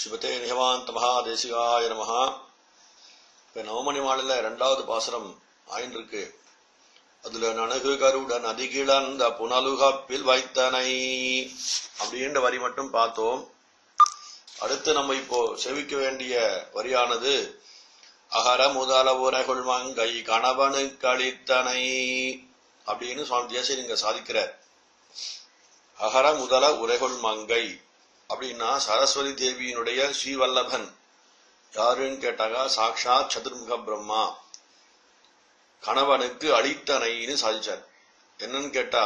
சிவத்தே நிகவாந்த மகாதேசிகாய நமஹா இப்ப நவமணி மாலையில ரெண்டாவது பாசனம் ஆயின்னு இருக்கு அதுல நனகு கருடன் அதிகிழந்த புனலுகப்பில் வைத்தனை அப்படின்ற வரி மட்டும் பார்த்தோம் அடுத்து நம்ம இப்போ செவிக்க வேண்டிய வரியானது அகர முதல உரைகுள் மங்கை கணவனு கழித்தனை அப்படின்னு சுவாமி தேசியர் இங்க சாதிக்கிறார் அகர முதல உரைகுள் மங்கை அப்படின்னா சரஸ்வதி தேவியினுடைய ஸ்ரீவல்லபன் யாருன்னு கேட்டாக்கா சாக்ஷாத் சதுர்முக பிரம்மா கணவனுக்கு அளித்தனைன்னு சாதிச்சார் என்னன்னு கேட்டா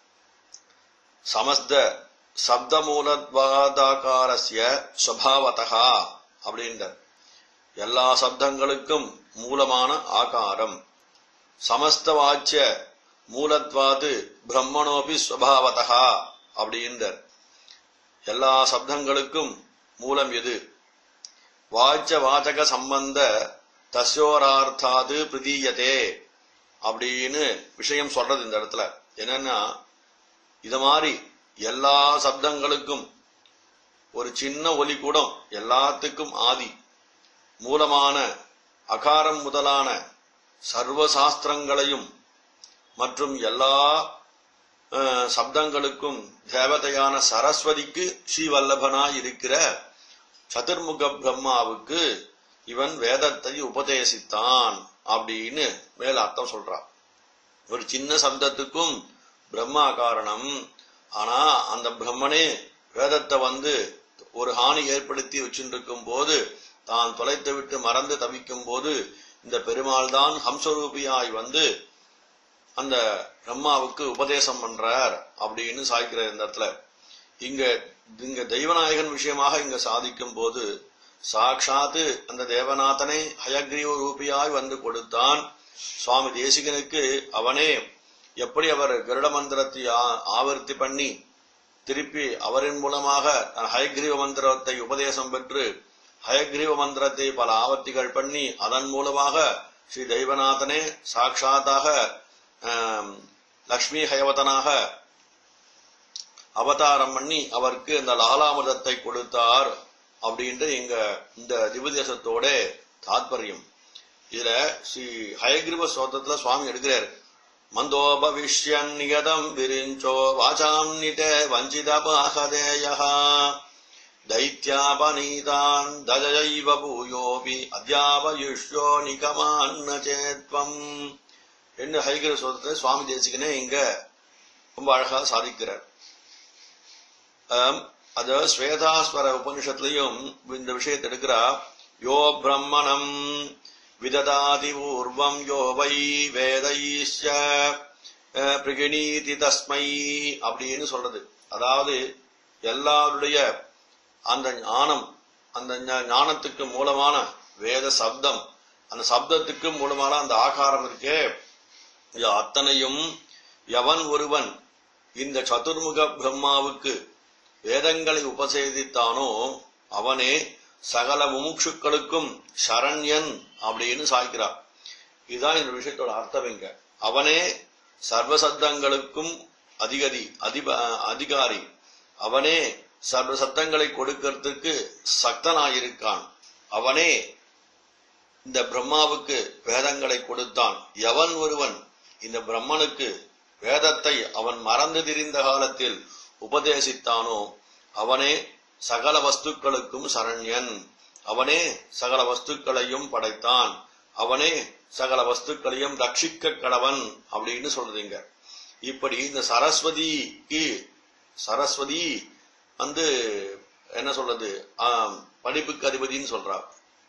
சமஸ்த சப்த மூலத்வாதாகாரஸ்ய ஸ்வபாவதா அப்படின்றார் எல்லா சப்தங்களுக்கும் மூலமான ஆகாரம் சமஸ்த வாச்சிய மூலத்வாது பிரம்மணோபி ஸ்வபாவதா அப்படின்றார் எல்லா சப்தங்களுக்கும் மூலம் எது வாச்ச வாச்சக சம்பந்த தஸ்யோரார்த்தாது பிரதீயதே அப்படின்னு விஷயம் சொல்றது இந்த இடத்துல என்னன்னா இத மாதிரி எல்லா சப்தங்களுக்கும் ஒரு சின்ன ஒலி கூட எல்லாத்துக்கும் ஆதி மூலமான அகாரம் முதலான சர்வ சாஸ்திரங்களையும் மற்றும் எல்லா அஹ், சப்தங்களுக்கும் தேவதையான சரஸ்வதிக்கு ஸ்ரீவல்லபனாய் இருக்கிற சதுர்முக பிரம்மாவுக்கு இவன் வேதத்தை உபதேசித்தான் அப்படின்னு மேல அர்த்தம் சொல்றான் ஒரு சின்ன சப்தத்துக்கும் பிரம்மா காரணம் ஆனா அந்த பிரம்மனே வேதத்தை வந்து ஒரு ஹானி ஏற்படுத்தி வச்சுருக்கும் போது தான் தொலைத்து விட்டு மறந்து தவிக்கும் போது இந்த பெருமாள் தான் ஹம்சரூபியாய் வந்து அந்த பிரம்மாவுக்கு உபதேசம் பண்றார் அப்படின்னு சாய்க்கிற இந்த இடத்துல இங்க இங்க தெய்வநாயகன் விஷயமாக இங்க சாதிக்கும் போது சாக்ஷாத்து அந்த தேவநாதனை ஹயக்ரீவ ரூபியாய் வந்து கொடுத்தான் சுவாமி தேசிகனுக்கு அவனே எப்படி அவர் கருட மந்திரத்தை ஆ- ஆவர்த்தி பண்ணி திருப்பி அவரின் மூலமாக தன் ஹயக்ரீவ மந்திரத்தை உபதேசம் பெற்று ஹயக்ரீவ மந்திரத்தை பல ஆவர்த்திகள் பண்ணி அதன் மூலமாக ஸ்ரீ தெய்வநாதனே சாட்சாத்தாக ஆம், லக்ஷ்மி ஹயவதனாக அவதாரம் பண்ணி அவருக்கு இந்த லாலாமிரதத்தை கொடுத்தார் அப்படின்ட்டு இங்க இந்த திவ்யதேசத்தோட தாத்பரியம் இதுல ஸ்ரீ ஹயக்ரீவ ஸ்தோத்திரத்துல சுவாமி எடுக்கிறார் மந்தோபவிஷ்யன் நியதம் விரிஞ்சோ வாசாம் நித வஞ்சிதபாகதேய தைத்யாபநீதான் தஜைவ பூயோபி அத்யாபயுஷ்யோ நிகமான்ன சேத்வம் என்று ஹைகிர சோதத்தை சுவாமி தேசிகனே இங்க ரொம்ப அழகா சாதிக்கிறார் ஆம், அது ஸ்வேதாஸ்வர உபனிஷத்துலயும் இந்த விஷயத்தை எடுக்கிறா யோ பிரம்மணம் விததாதி பூர்வம் யோ வை வேதைஷ்ய அஹ், பிரகிணீதி தஸ்மை அப்படின்னு சொல்றது அதாவது எல்லாருடைய அந்த ஞானம் அந்த ஞா- ஞானத்துக்கு மூலமான வேத சப்தம் அந்த சப்தத்துக்கு மூலமான அந்த ஆகாரம் இருக்கே இது அத்தனையும் எவன் ஒருவன் இந்த சதுர்முக பிரம்மாவுக்கு வேதங்களை உபசேதித்தானோ அவனே சகல முமுட்சுக்களுக்கும் சரண்யன் அப்படின்னு சாய்க்கிறார் இதுதான் இந்த விஷயத்தோட அர்த்தம் இங்க அவனே சர்வசத்தங்களுக்கும் அதிகதி அதிப அதிகாரி அவனே சர்வ சத்தங்களை கொடுக்கறதுக்கு சக்தனாயிருக்கான் அவனே இந்த பிரம்மாவுக்கு வேதங்களை கொடுத்தான் எவன் ஒருவன் இந்த பிரம்மனுக்கு வேதத்தை அவன் மறந்து திரிந்த காலத்தில் உபதேசித்தானோ அவனே சகல வஸ்துக்களுக்கும் சரண்யன் அவனே சகல வஸ்துக்களையும் படைத்தான் அவனே சகல வஸ்துக்களையும் ரட்சிக்க கடவன் அப்படின்னு சொல்றீங்க இப்படி இந்த சரஸ்வதிக்கு சரஸ்வதி வந்து என்ன சொல்றது ஆம், படிப்புக்கு அதிபதின்னு சொல்றா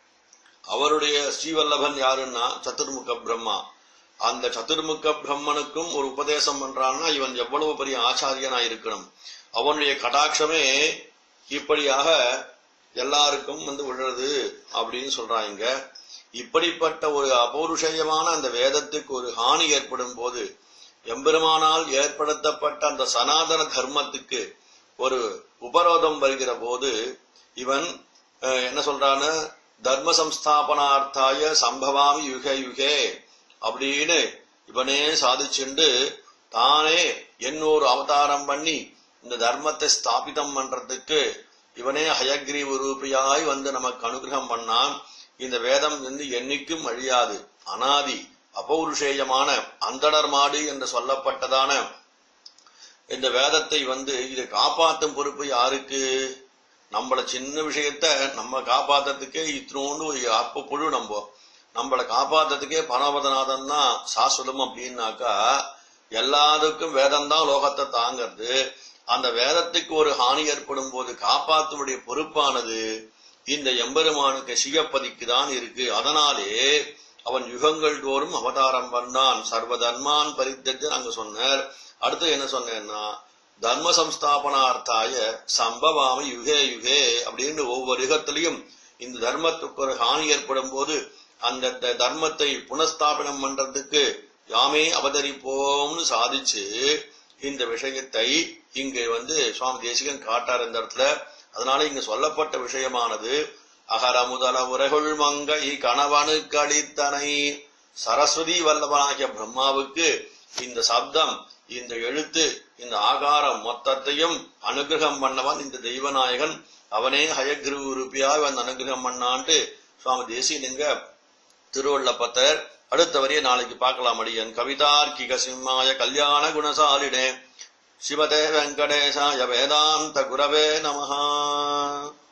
அவருடைய ஸ்ரீவல்லபன் யாருன்னா சதுர்முக பிரம்மா அந்த சதுர்முக பிரம்மனுக்கும் ஒரு உபதேசம் பண்றான்னா இவன் எவ்வளவு பெரிய ஆச்சாரியனா இருக்கணும் அவனுடைய கடாட்சமே இப்படியாக எல்லாருக்கும் வந்து விழுறது அப்படின்னு சொல்றாங்க இப்படிப்பட்ட ஒரு அபௌருஷயமான அந்த வேதத்துக்கு ஒரு ஹானி ஏற்படும் போது எம்பெருமானால் ஏற்படுத்தப்பட்ட அந்த சனாதன தர்மத்துக்கு ஒரு உபரோதம் வருகிற போது இவன் அஹ், என்ன சொல்றான்னு தர்ம சம்ஸ்தாபனார்த்தாய சம்பவாமி யுக யுகே அப்படின்னு இவனே சாதிச்சுண்டு தானே என்னொரு அவதாரம் பண்ணி இந்த தர்மத்தை ஸ்தாபிதம் பண்றதுக்கு இவனே ஹயக்ரீவ ரூபியாய் வந்து நமக்கு அனுகிரகம் பண்ணான் இந்த வேதம் வந்து என்னைக்கும் அழியாது அனாதி அபௌருஷேயமான அந்தணர் மாடு என்று சொல்லப்பட்டதான இந்த வேதத்தை வந்து இதை காப்பாத்தும் பொறுப்பு யாருக்கு நம்மள சின்ன விஷயத்த நம்ம காப்பாத்துறதுக்கே இத்தினோண்டு ஒரு அப்ப புழு நம்ப நம்மளை காப்பாத்துறதுக்கே பரமபதநாதன் தான் சாஸ்வதம் அப்படின்னாக்கா எல்லாத்துக்கும் வேதம் தான் லோகத்தை தாங்கிறது அந்த வேதத்துக்கு ஒரு ஹானி ஏற்படும் போது காப்பாத்துடைய பொறுப்பானது இந்த எம்பெருமானுக்கு சிகப்பதிக்கு தான் இருக்கு அதனாலே அவன் யுகங்கள் தோறும் அவதாரம் பண்ணான் சர்வ தர்மான் பரித்தத்து அங்க சொன்னார் அடுத்து என்ன சொன்னேன்னா தர்ம சம்ஸ்தாபனார்த்தாய சம்பவாமி யுகே யுகே அப்படின்னு ஒவ்வொரு யுகத்திலையும் இந்த தர்மத்துக்கு ஒரு ஹானி ஏற்படும் போது அந்த த- தர்மத்தை புனஸ்தாபனம் பண்றதுக்கு யாமே அவதரிப்போம்னு சாதிச்சு இந்த விஷயத்தை இங்க வந்து சுவாமி தேசிகன் காட்டார் இந்த இடத்துல அதனால இங்க சொல்லப்பட்ட விஷயமானது அகர முதல உரைகுள் மங்கை கணவனுக்கு அளித்தனை சரஸ்வதி வல்லவனாகிய பிரம்மாவுக்கு இந்த சப்தம் இந்த எழுத்து இந்த ஆகாரம் மொத்தத்தையும் அனுகிரகம் பண்ணவன் இந்த தெய்வநாயகன் அவனே ஹயக்ரு ரூபியாய் வந்து அனுகிரகம் பண்ணான்ட்டு சுவாமி தேசியலிங்க திருவள்ளப்பத்தர் அடுத்த வரைய நாளைக்கு பார்க்கலாம் அடியன் கவிதார்க்கிக சிம்மாய கல்யாண குணசாலினே சிவதே வெங்கடேசாய வேதாந்த குரவே நமஹா